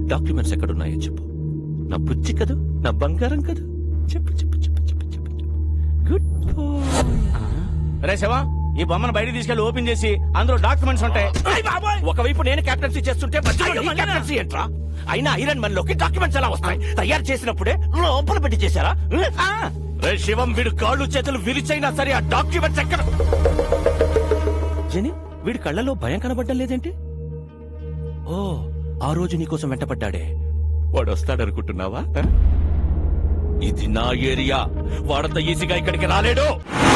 Documents ఎక్కడున్నాయో చెప్పు నా బుజ్జి కదూ నా బంగారం కదూ చెప్పు చెప్పు చెప్పు చెప్పు చెప్పు గుడ్ రే శివ ఈ బొమ్మను బయట తీసుకెళ్లి ఓపెన్ చేసి అందులో డాక్యుమెంట్స్ ఉంటాయి ఒకవైపు నేను కెప్టెన్సీ చేస్తుంటే మధ్యలో నీ కెప్టెన్సీ ఏంట్రా అయినా ఐరన్ మన్ లోకి డాక్యుమెంట్స్ ఎలా వస్తాయి తయారు చేసినప్పుడే లోపల పెట్టి చేశారా ఆ! రే శివం వీడు కాళ్ళు చేతులు విరిచైనా సరే ఆ డాక్యుమెంట్స్ ఎక్కడ జని వీడి కళ్ళలో భయం కనబడ్డం లేదేంటి ఓ ఆ రోజు నీకోసం వెంటపడ్డాడే వాడు వస్తాడనుకుంటున్నావా ఆ? ఇది నా ఏరియా వాడంత ఈజీగా ఇక్కడికి రాలేడు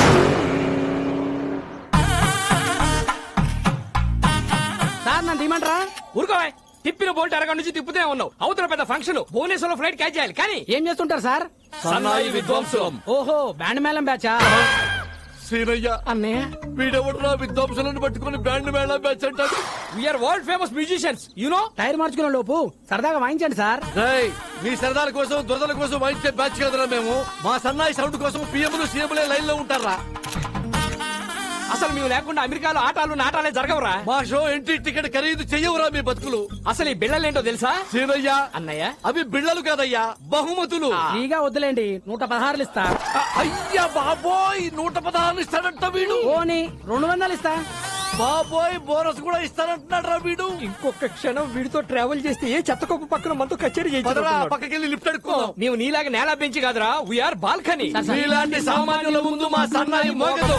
సార్ నన్ను తీయమంటారా ఊరుకోవా తిప్పిన బోల్ట్ అరగంట నుంచి తిప్పుతూనే ఉన్నావు అవతల పెద్ద ఫంక్షన్ భువనేశ్వరం ఫ్లైట్ క్యాచ్ చేయాలి కానీ ఏం చేస్తుంటారు సార్ సన్నాయి విద్వాంసులం ఓహో బ్యాండ్ మేళం బ్యాచా సీనయ్య అన్నయ్య వీడెవడరా విధ్వంసులను పట్టుకుని బ్యాండ్ మేళ బ్యాచ్ అంటాడు we are world famous musicians you know tyre మార్చుకునే లోపు సరదాగా వాయించండి సార్ రేయ్ మీ సరదాల కోసం దురదల కోసం వాయించే బ్యాచ్ కదరా మేము మా సన్నాయి సౌండ్ కోసం పిఎంలు సీఎంలే లైన్ లో ఉంటారా అసలు మేము లేకుండా అమెరికాలో ఆటాలు నాటాలే జరగవురా మా షో ఎంట్రీ టికెట్ ఖరీదు చెయ్యవురా మీ బతుకులు అసలు ఈ బిళ్ళలేంటో తెలుసా సీనయ్య అన్నయ్య అవి బిళ్ళలు కాదయ్యా బహుమతులు ఫ్రీగా వద్దులేండి నూట పదహారులు ఇస్తా అయ్యా బాబోయ్ నూట పదహారు ఇస్తాడంట వీడు ఓని రెండు వందలు ఇస్తా బాబోయ్ బోనస్ కూడా ఇస్తాడంటున్నాడు రా వీడు ఇంకొక క్షణం వీడితో ట్రావెల్ చేస్తే ఏ చెత్త కుప్ప పక్కన మనతో కచేరీ పదరా పక్కకెళ్ళి లిఫ్ట్ అడుక్కుందాం మేము నీలాగా నేల బెంచి కాదురా వీఆర్ బాల్కనీ సార్, సార్. మీలాంటి సామాన్యుల ముందు మా సన్నాయి మోగదు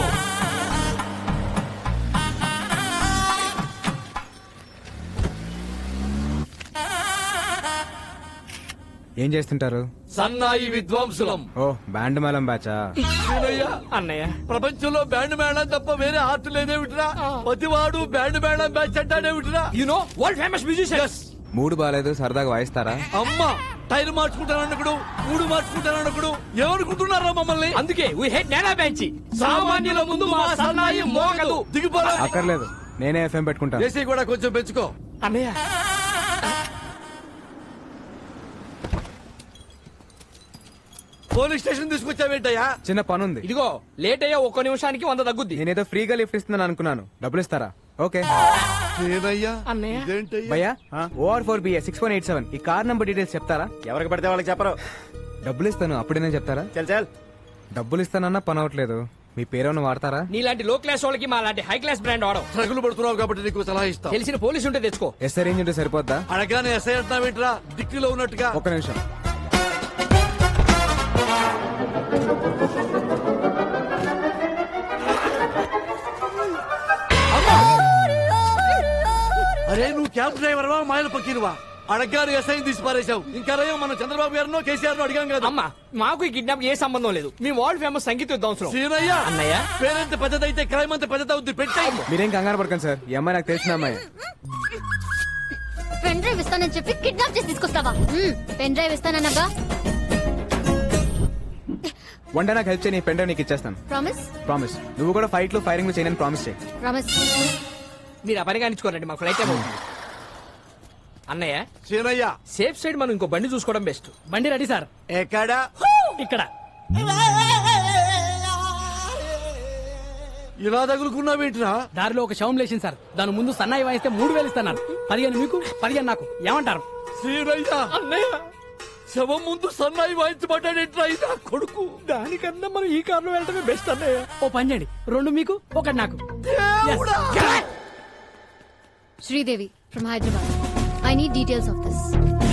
ఏం చేస్తుంటారు సన్నాయి విద్వాంసులం ఓ బ్యాండ్ మేళం బ్యాచా సీనయ్య అన్నయ్య ప్రపంచంలో బ్యాండ్ మేళం తప్ప వేరే ఆర్ట్ లేదేమిటిరా ప్రతివాడు బ్యాండ్ మేళం బ్యాచ్ అంటాడేమిటిరా యునో వరల్డ్ ఫేమస్ మ్యూజిషియన్స్ మూడు బాగాలేదు సరదాగా వాయిస్తారా అమ్మా టైర్ మార్చుకుంటానన్నకుడు మూడు మార్చుకుంటానన్నకుడు ఏమనుకుంటున్నారా మమ్మల్ని అందుకే వీ హెడ్ నేల బెంచి సామాన్యుల ముందు మా సన్నాయి మోగదు దిగిపోరా అక్కర్లేదు నేనే ఎఫ్ఎం పెట్టుకుంటాను ఏసీ కూడా కొంచెం పెంచుకో అన్నయ్య పోలీస్ స్టేషన్ తీసుకొచ్చావేంటయ్యా చిన్న పని ఉంది ఇదిగో లేట్ అయ్యా ఒక్క నిమిషానికి వంద తగ్గుద్ది నేనేదో ఫ్రీగా లిఫ్ట్ ఇస్తున్నాను అనుకున్నాను డబ్బులు ఇస్తారా ఓకే ఏనయ్యా అన్నయ్య. ఇదేంటయ్యా భయ్యా OR four BA six one eight seven ఈ కార్ నంబర్ డీటెయిల్స్ చెప్తారా ఎవరికి పడితే వాళ్ళకి చెప్పరు డబ్బులు ఇస్తాను అప్పుడేనే చెప్తారా చల్ చల్ డబ్బులు ఇస్తానన్నా పని అవట్లేదు మీ పేరేమన్నా వాడతారా నీలాంటి లో క్లాస్ వాళ్ళకి మా లాంటి హై క్లాస్ బ్రాండ్ వాడడం ట్రగులు పడుతున్నావు కాబట్టి నీకు సలహా ఇస్తా తెలిసిన పోలీసు ఉంటే తెచ్చుకో ఎస్ఐ రేంజ్ ఉంటే సరిపోద్దా అడగానే ఎస్ఐ అంటున్నావేంట్రా దిక్కులో ఉన్నట్టుగా ఒక్క నిమిషం అరే నువ్వు క్యాబ్ డ్రైవర్వా మాయల పక్కీరువా అడగారు ఎస్ఐ తీసి పారేశావు ఇంకా రయ్యో మన చంద్రబాబు గారినో కేసీఆర్ అడిగాం కదా అమ్మా మాకు ఈ కిడ్నాప్ ఏ సంబంధం లేదు మీ వరల్డ్ ఫేమస్ సంగీత విద్వాంసులు సీనయ్య అన్నయ్య. పేరెంత పెద్దదైతే క్రైమ్ అంత పెద్దదవుద్ది పెట్టాయి మీరేం కంగారు పడకండి సార్ ఈ అమ్మాయి నాకు తెలిసిన అమ్మాయి పెన్ డ్రైవ్ ఇస్తానని చెప్పి కిడ్నాప్ చేసి తీసుకొస్తావా మ్మ్, పెన్ డ్రైవ్ ఇస్తానన్నగా వన్ డే నాకు హెల్ప్ చేయని పెండ నీకు ఇచ్చేస్తాను ప్రామిస్ ప్రామిస్ నువ్వు కూడా ఫైట్లు ఫైరింగ్ చేయనని ప్రామిస్ చేయి ప్రామిస్ మీరు ఆ పని కానిచ్చుకోరండి మాకు ఫ్లైట్ టైం అవుతుంది అన్నయ్య సీనయ్య సేఫ్ సైడ్ మనం ఇంకో బండి చూసుకోవడం బెస్ట్ బండి రెడీ సార్ ఎక్కడా ఇక్కడ ఇలా తగులుకున్నావేంట్రా దారిలో ఒక శవం లేచింది సార్ దాని ముందు సన్నాయి వాయిస్తే మూడు వేలు ఇస్తాను పదిహేను మీకు పదిహేను నాకు ఏమంటారు సీనయ్య అన్నయ్య శవం ముందు సన్నాయి వాయించబడ్డాడేంట్రా ఇది నా కొడుకు దానికన్నా మనం ఈ కారులో వెళ్ళటమే బెస్ట్ అన్నయ్య ఓ పని చేయండి రెండు మీకు ఒకటి నాకు దేవుడా! Sridevi from Hyderabad I need details of this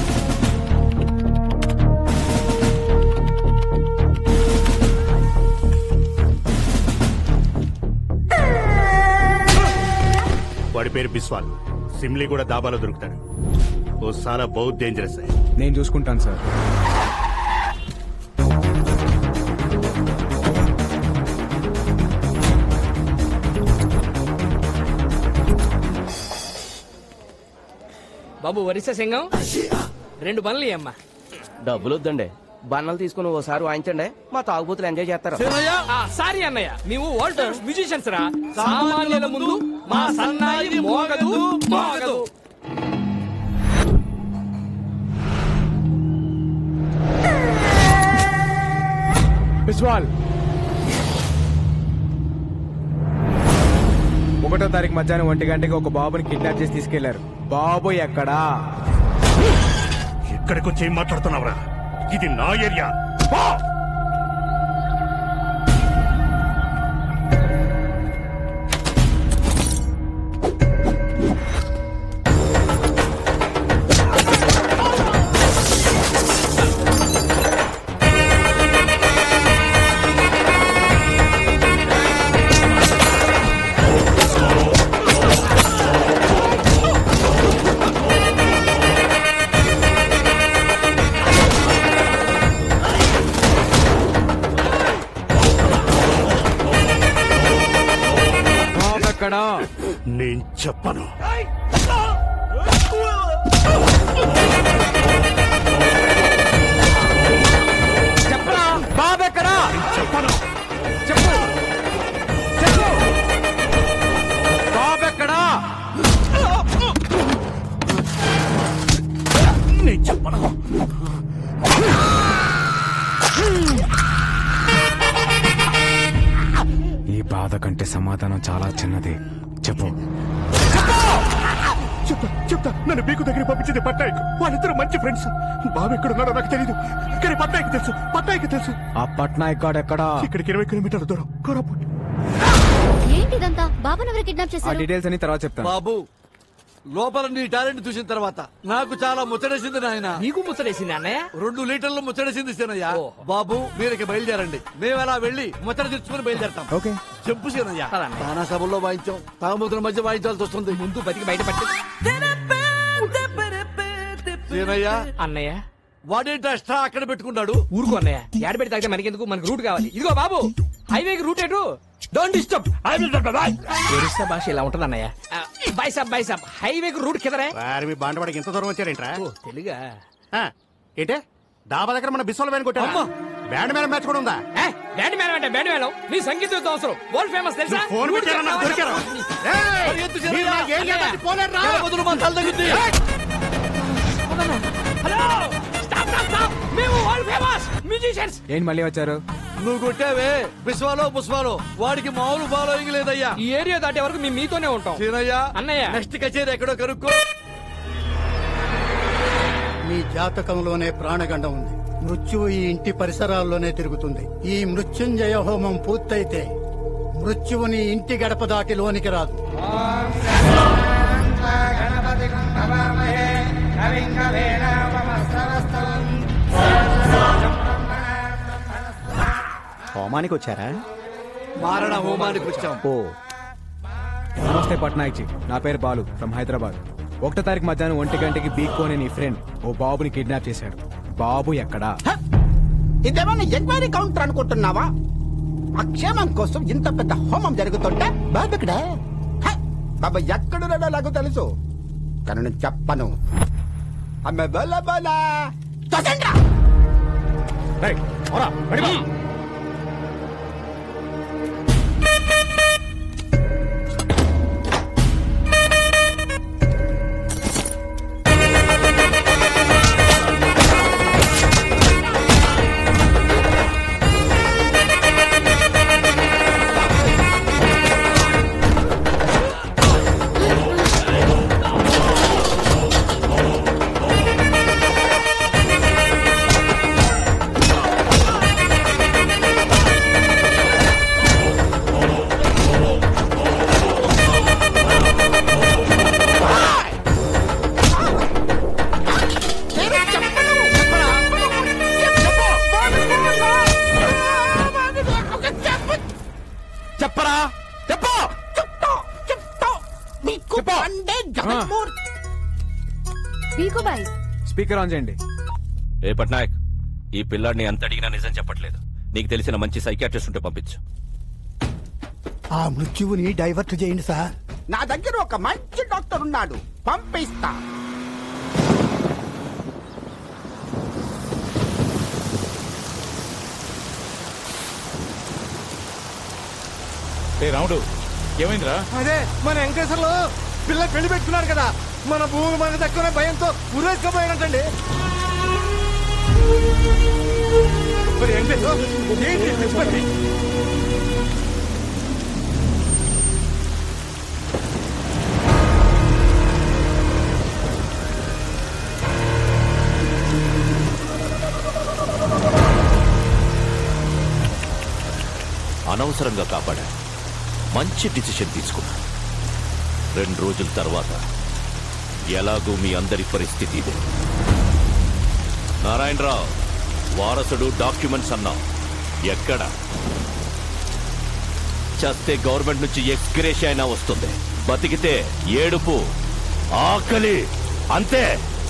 వాడి పేరు బిస్వాల్ సిమ్లీ కూడా దాబాలో దొరుకుతాడు ఓ సాలా బౌత్ డేంజరస్ है నేను చూసుకుంటాను సార్ బాబు వరిస సింగం రెండు పనులు అమ్మా డబ్బులు వద్దండి బన్నలు తీసుకుని ఓసారి వాయించండి మా తాగుబోతులు ఎంజాయ్ చేస్తారు సీనయ్య సారీ అన్నయ్య మేము వరల్డ్ ఫేమస్ మ్యూజిషియన్స్ రా సామాన్యుల ముందు మా సన్నాయి మోగదు మోగదు బిస్వాల్ ఒకటో తారీఖు మధ్యాహ్నం ఒంటి గంటకి ఒక బాబుని కిడ్నాప్ చేసి తీసుకెళ్లారు బాబు ఎక్కడా ఇక్కడికి వచ్చి ఏం మాట్లాడుతున్నావురా ఇది నా ఏరియా పో! అక్కడ నేను చెప్పను చెప్పరా బాబు ఎక్కడా చెప్పను చెప్పు చెప్పు బాబు ఎక్కడా నేను చెప్పను ఈ బాధ కంటే సమాధానం చాలా చిన్నది చెప్పు చెప్తా చెప్తా నన్ను బీకు దగ్గర పంపించింది పట్నాయక్ వాళ్ళిద్దరు మంచి ఫ్రెండ్స్ బాబు ఎక్కడున్నాడో నాకు తెలియదు కానీ పట్నాయక్ తెలుసు పట్నాయక్ తెలుసు ఆ పట్నాయక్ గాడు ఎక్కడా ఇక్కడికి ఇరవై కిలోమీటర్ల దూరం కోరాపుట్ ఏంటిదంతా బాబుని ఎవరు కిడ్నాప్ ఆ చేశారు డీటెయిల్స్ అన్ని తర్వాత చెప్తాను బాబు లోపల నీ టాలెంట్ చూసిన తర్వాత నాకు చాలా ముచ్చటేసింది నాయన నీకు ముచ్చటేసింది అన్నయ్య రెండు లీటర్లు ముచ్చటేసింది సీనయ్య ఓహో. బాబు మీరకి బయలుదేరండి మేము అలా వెళ్ళి ముచ్చట తెచ్చుకుని బయలుదేరతాం ఓకే చెప్పు సీనయ్య పదండి. తానా సభల్లో వాయించాం తాగుమతుల మధ్య వాయించాల్సి వస్తుంది ముందు బతికి బయటపట్టి సీనయ్య అన్నయ్య వాడేంటి అష్టా అక్కడ పెట్టుకున్నాడు ఊరుకో అన్నయ్య ఏడబెట్టి తాగితే మనకెందుకు మనకు రూట్ కావాలి ఇదిగో బాబు హైవేకి రూట్ ఎటు డోంట్ డిస్టర్బ్ ఒరిస్సా భాష ఇలా ఉంటుంది అన్నయ్య బై సాబ్ బై సాబ్ హైవేకి రూట్ కిదరే వారి మీ బాండవాడికి ఎంత దూరం వచ్చారేంట్రా ఓ తెలుగా ఆ, ఏంటే డాబా దగ్గర మన బిస్వల్ వేని కొట్టా అమ్మా. బ్యాండ్ మేళం మ్యాచ్ కూడా ఉందా ఏ, బ్యాండ్ మేళం అంటే బ్యాండ్ మేళం నీ సంగీతం ఎంతో అవసరం వరల్డ్ ఫేమస్ తెలుసా ఫోన్ రూట్ పెట్టారా నాకు చెప్పాలా? దొరికారా? ఏయ్! పరిగెత్తు మీరు సీనయ్య. నాకు ఏం చేయడానికి పోలేరురా? జర వదులు మా తల తగ్గుద్ది. హలో స్టాప్ స్టాప్ స్టాప్ మేము వరల్డ్ ఫేమస్ మ్యూజిషియన్స్ ఏంటి మళ్ళీ వచ్చారు నువ్వు కొట్టావే బిస్వాలో పుష్పాలో వాడికి మామూలు ఫాలోయింగ్ లేదయ్యా ఈ ఏరియా దాటే వరకు మేము మీతోనే ఉంటాం సీనయ్య అన్నయ్య. నెక్స్ట్ కచేరీ ఎక్కడో కనుక్కో మీ జాతకంలోనే ప్రాణగండం ఉంది మృత్యువు ఈ ఇంటి పరిసరాల్లోనే తిరుగుతుంది ఈ మృత్యుంజయ హోమం పూర్తయితే మృత్యువుని ఇంటి గడప దాటి లోనికి రాదు హోమానికి వచ్చారా మారణ హోమానికి వచ్చాం ఓ నమస్తే పట్నాయక్ జీ నా పేరు బాలు ఫ్రమ్ హైదరాబాద్ ఒకటో తారీఖు మధ్యాహ్నం ఒంటి గంటకి బీక్కో అనే నీ ఫ్రెండ్ ఓ బాబుని కిడ్నాప్ చేశాడు బాబు ఎక్కడా ఇదేమన్నా ఎంక్వైరీ కౌంటర్ అనుకుంటున్నావా ఆ క్షేమం కోసం ఇంత పెద్ద హోమం జరుగుతుంటే బాబు ఇక్కడ హ! బాబా ఎక్కడున్నాడో నాకు తెలుసు కానీ నేను చెప్పను అమ్మ బల బల తొసండ్రా! ఏయ్, పోరా, బయటికి పో. నేను చెప్పను! చెప్పు! బాబు, బాబు, చెప్పు! చెప్పరా చెప్పు చెప్తా, చెప్తా. మీకు పండే జగన్మూర్తి పీకుబాయ్ స్పీకర్ ఆన్ చేయండి ఏ పట్నాయక్ ఈ పిల్లాడిని ఎంత అడిగినా నిజం చెప్పట్లేదు నీకు తెలిసిన మంచి సైకాట్రిస్ట్ ఉంటే పంపించు ఆ మృత్యువుని డైవర్ట్ చేయండి సార్ నా దగ్గర ఒక మంచి డాక్టర్ ఉన్నాడు పంపిస్తా రాముడు ఏమైందిరా అదే మన వెంకటేశ్వర్లు పిల్ల పెళ్లి పెట్టుకున్నాడు కదా మన భూమి మనకు దక్కునే భయంతో ఉరేసుకోపోయినట్టండి మరి వెంకటేశ్వర ఏంటి నిష్పత్తి అనవసరంగా కాపాడా మంచి డిసిషన్ తీసుకున్నా రెండు రోజుల తర్వాత ఎలాగూ మీ అందరి పరిస్థితి ఇదే నారాయణరావు వారసుడు డాక్యుమెంట్స్ అన్నావు ఎక్కడ చస్తే గవర్నమెంట్ నుంచి ఎక్స్గ్రేష్ అయినా వస్తుంది బతికితే ఏడుపు ఆకలి అంతే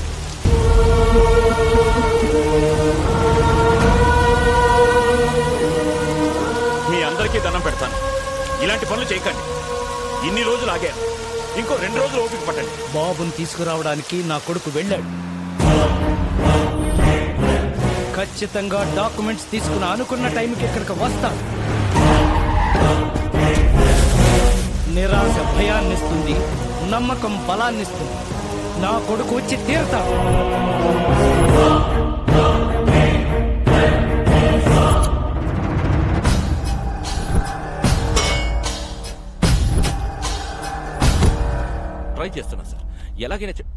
మీ అందరికీ దండం పెడతాను ఇలాంటి పనులు చేయకండి ఇన్ని రోజులు ఆగారు ఇంకో రెండు రోజులు ఓపిక పట్టండి బాబుని తీసుకురావడానికి నా కొడుకు వెళ్ళాడు ఖచ్చితంగా డాక్యుమెంట్స్ తీసుకుని అనుకున్న టైంకి ఇక్కడికి వస్తాడు నిరాశ భయాన్నిస్తుంది నమ్మకం బలాన్నిస్తుంది నా కొడుకు వచ్చి తీరుతాడు ట్రై చేస్తున్నా సార్ ఎలాగైనా చెప్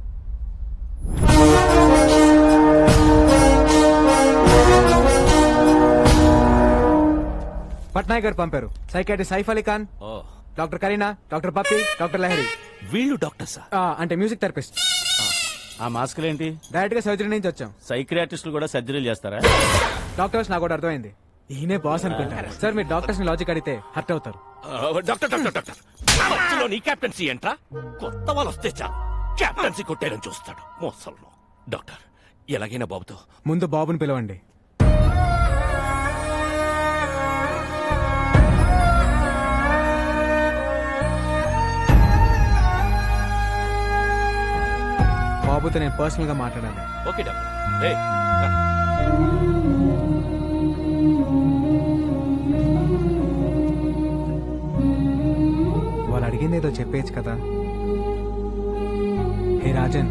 పట్నాయక్ గారు పంపారు సైకాట్రిస్ట్ సైఫ్ అలీ ఖాన్ ఓ, doctor Kareena doctor Pappi doctor Lahari వీళ్ళు డాక్టర్ సార్ ఆ, అంటే మ్యూజిక్ థెరపిస్ట్ ఆ మాస్కులు ఏంటి డైరెక్ట్ గా సర్జరీ నుంచి వచ్చాం సైక్రియాటిస్టులు కూడా సర్జరీలు చేస్తారా డాక్టర్స్ నాకు కూడా అర్థమైంది ఈయనే బాస్ అనుకుంటారు సార్ మీరు డాక్టర్స్ ని లాజిక్ అడిగితే హర్ట్ అవుతారు ఆ, డాక్టర్ డాక్టర్ డాక్టర్ మధ్యలో నీ కెప్టెన్సీ ఏంట్రా కొత్త వాళ్ళు వస్తే చాలు కెప్టెన్సీ కొట్టేయడం చూస్తాడు మోసలను డాక్టర్ ఎలాగైనా బాబుతో ముందు బాబుని పిలవండి బాబుతో నేను పర్సనల్ గా మాట్లాడాలి ఓకే డాక్టర్ ఏయ్, రా. వాళ్ళు అడిగింది ఏదో చెప్పేయచ్చు కదా హే రాజన్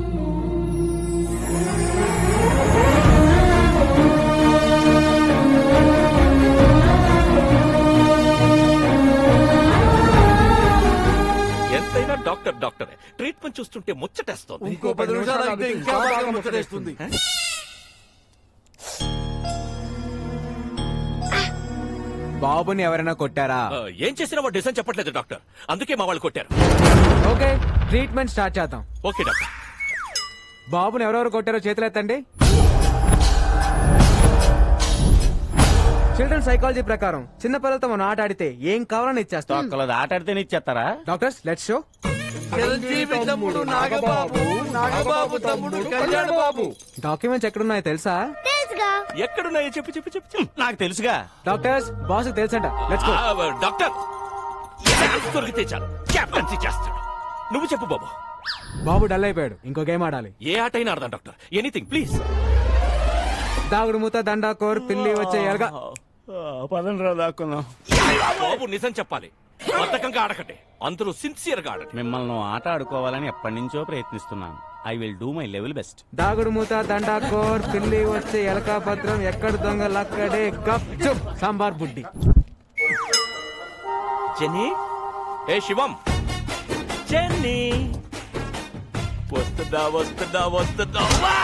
ఎంతైనా డాక్టర్ డాక్టరే ట్రీట్మెంట్ చూస్తుంటే ముచ్చటేస్తోంది ఇంకో పది నిమిషాలు ఆగితే ఇంకా బాగా ముచ్చటేస్తుంది బాబుని ఎవరైనా కొట్టారా ఆ, ఏం చేసినా వాడు డిసైన్ చెప్పట్లేదు డాక్టర్ అందుకే మా వాళ్ళు కొట్టారు ఓకే ట్రీట్మెంట్ స్టార్ట్ చేద్దాం ఓకే డాక్టర్ బాబుని ఎవరెవరు కొట్టారో చేతులు ఎత్తండి చిల్డ్రన్ సైకాలజీ ప్రకారం చిన్న పిల్లలతో మనం ఆట ఆడితే ఏం కావాలని ఇచ్చేస్తాం తొక్కలది ఆట ఆడితే ఇచ్చేస్తారా డాక్టర్స్ లెట్స్ షో చిరంజీవి తమ్ముడు నాగబాబు నాగబాబు తమ్ముడు కళ్యాణ్ బాబు డాక్యుమెంట్స్ ఎక్కడున్నాయో తెలుసా తెలుసుగా ఎక్కడున్నాయో చెప్పు చెప్పు చెప్పు చెప్పు నాకు తెలుసుగా డాక్టర్స్ బాస్ తెలుసంట లెట్స్ గో ఆ, డాక్టర్ ఛాన్స్ దొరికితే చాలు కెప్టెన్సీ చేస్తాడు నువ్వు చెప్పు బాబు బాబు డల్ అయిపోయాడు ఇంకో గేమ్ ఆడాలి ఏ ఆట అయినా ఆడదాం డాక్టర్ ఎనీథింగ్ ప్లీజ్ దాగుడు మూత దండా కోర్ పిల్లి వచ్చే ఎలగా పదండి రా దాక్కున్నాం బాబు నిజం చెప్పాలి బద్ధకంగా ఆడకండి అందరూ సిన్సియర్ గా ఆడండి మిమ్మల్ని ఆట ఆడుకోవాలని ఎప్పటి నుంచో ప్రయత్నిస్తున్నాను I will do my level best దాగుడు మూత దండా కోర్ పిల్లి వచ్చే ఎలక భద్రం ఎక్కడ దొంగ లక్కడే గప్ చుప్ సాంబార్ బుడ్డి జెన్నీ ఏ శివం జెన్నీ వస్తుందా వస్తుందా వస్తుందా వా!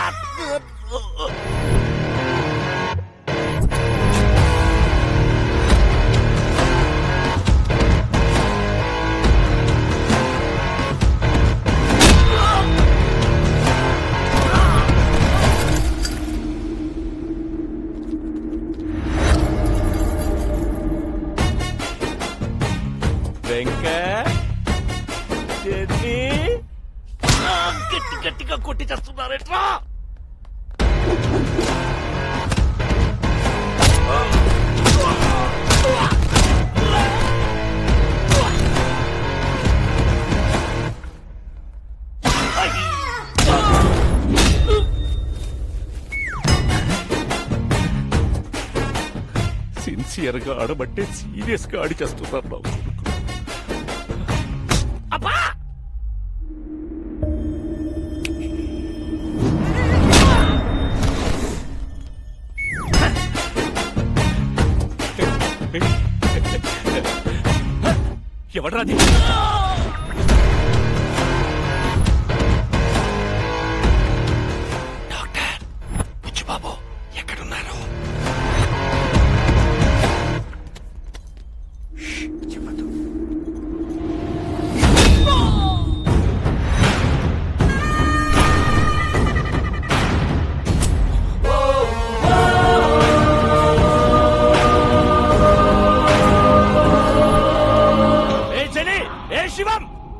వెంకట్ జెన్నీ ఆ, గట్టి గట్టిగా కొట్టి చేస్తున్నారేట్రా సిన్సియర్ గా ఆడబట్టే సీరియస్ గా ఆడి చేస్తున్నారు బాబు అబ్బా ఎవడ్రాది డాక్టర్ బుచ్చిబాబు ఎక్కడున్నారు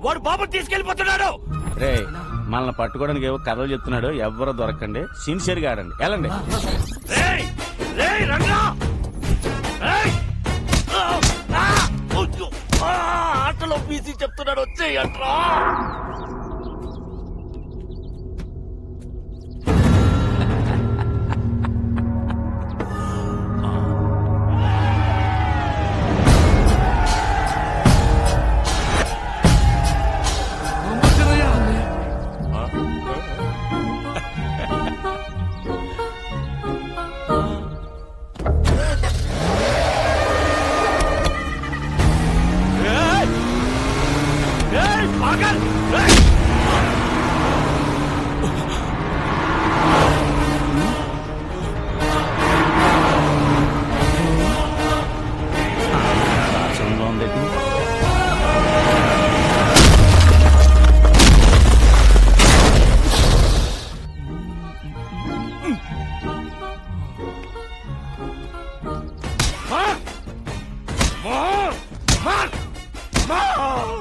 వాడు బాబు తీసుకెళ్లిపోతున్నాడు రే మనల్ని పట్టుకోవడానికి ఏవో కథలు చెప్తున్నాడు ఎవ్వరూ దొరకండి సిన్సియర్ గా ఆడండి వెళ్ళండి రేయ్ రేయ్ రంగా రేయ్ ఆ! ఆ! ఉజ్జు! ఆ! ఆటలో బీసీ చెప్తున్నాడు వచ్చేయంట్రా రేయ్ పాగల్ రేయ్ రాష్ట్రంలో ఉంది మార్ మార్ మార్ మార్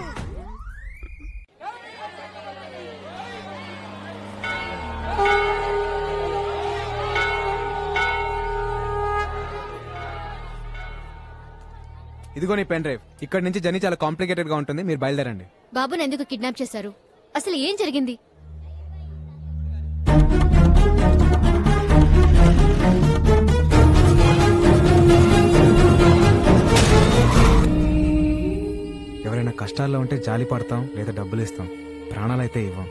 ఇదిగో నీ పెన్ డ్రైవ్ ఇక్కడ నుంచి జర్నీ చాలా కాంప్లికేటెడ్ గా ఉంటుంది మీరు బయలుదేరండి బాబుని ఎందుకు కిడ్నాప్ చేశారు అసలు ఏం జరిగింది ఎవరైనా కష్టాల్లో ఉంటే జాలి పడతాం లేదా డబ్బులు ఇస్తాం ప్రాణాలైతే ఇవ్వం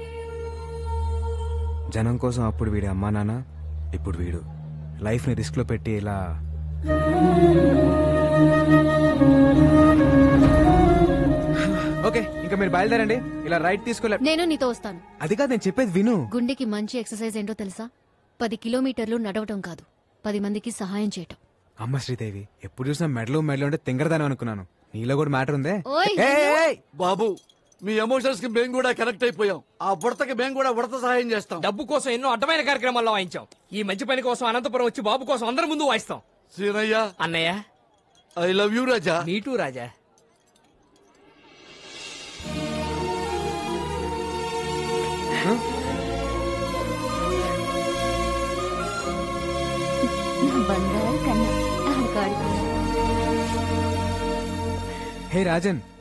జనం కోసం అప్పుడు వీడి అమ్మా నాన్న ఇప్పుడు వీడు లైఫ్ ని రిస్క్ లో పెట్టి ఇలా ఓకే ఇంకా మీరు బయలుదేరండి ఇలా రైట్ తీసుకోలే నేను నీతో వస్తాను అది కాదు నేను చెప్పేది విను గుండెకి మంచి ఎక్సర్సైజ్ ఏంటో తెలుసా పది కిలోమీటర్లు నడవటం కాదు పది మందికి సహాయం చేయటం అమ్మ శ్రీదేవి ఎప్పుడు చూసినా మెడలు మెడలు అంటే తింగరదాని అనుకున్నాను నీలో కూడా మ్యాటర్ ఉందే ఓయ్, ఏయ్, ఏయ్, ఏయ్! బాబు మీ ఎమోషన్స్ కి మేము కూడా కనెక్ట్ అయిపోయాం ఆ బుడతకి మేము కూడా ఉడత సహాయం చేస్తాం డబ్బు కోసం ఎన్నో అడ్డమైన కార్యక్రమాల్లో వాయించాం ఈ మంచి పని కోసం అనంతపురం వచ్చి బాబు కోసం అందరి ముందు వాయిస్తాం సీనయ్య అన్నయ్య ఐ లవ్ యూ రాజా నీటూ రాజా బంగారు కన్నా ఆడుకోవాలి హే రాజన్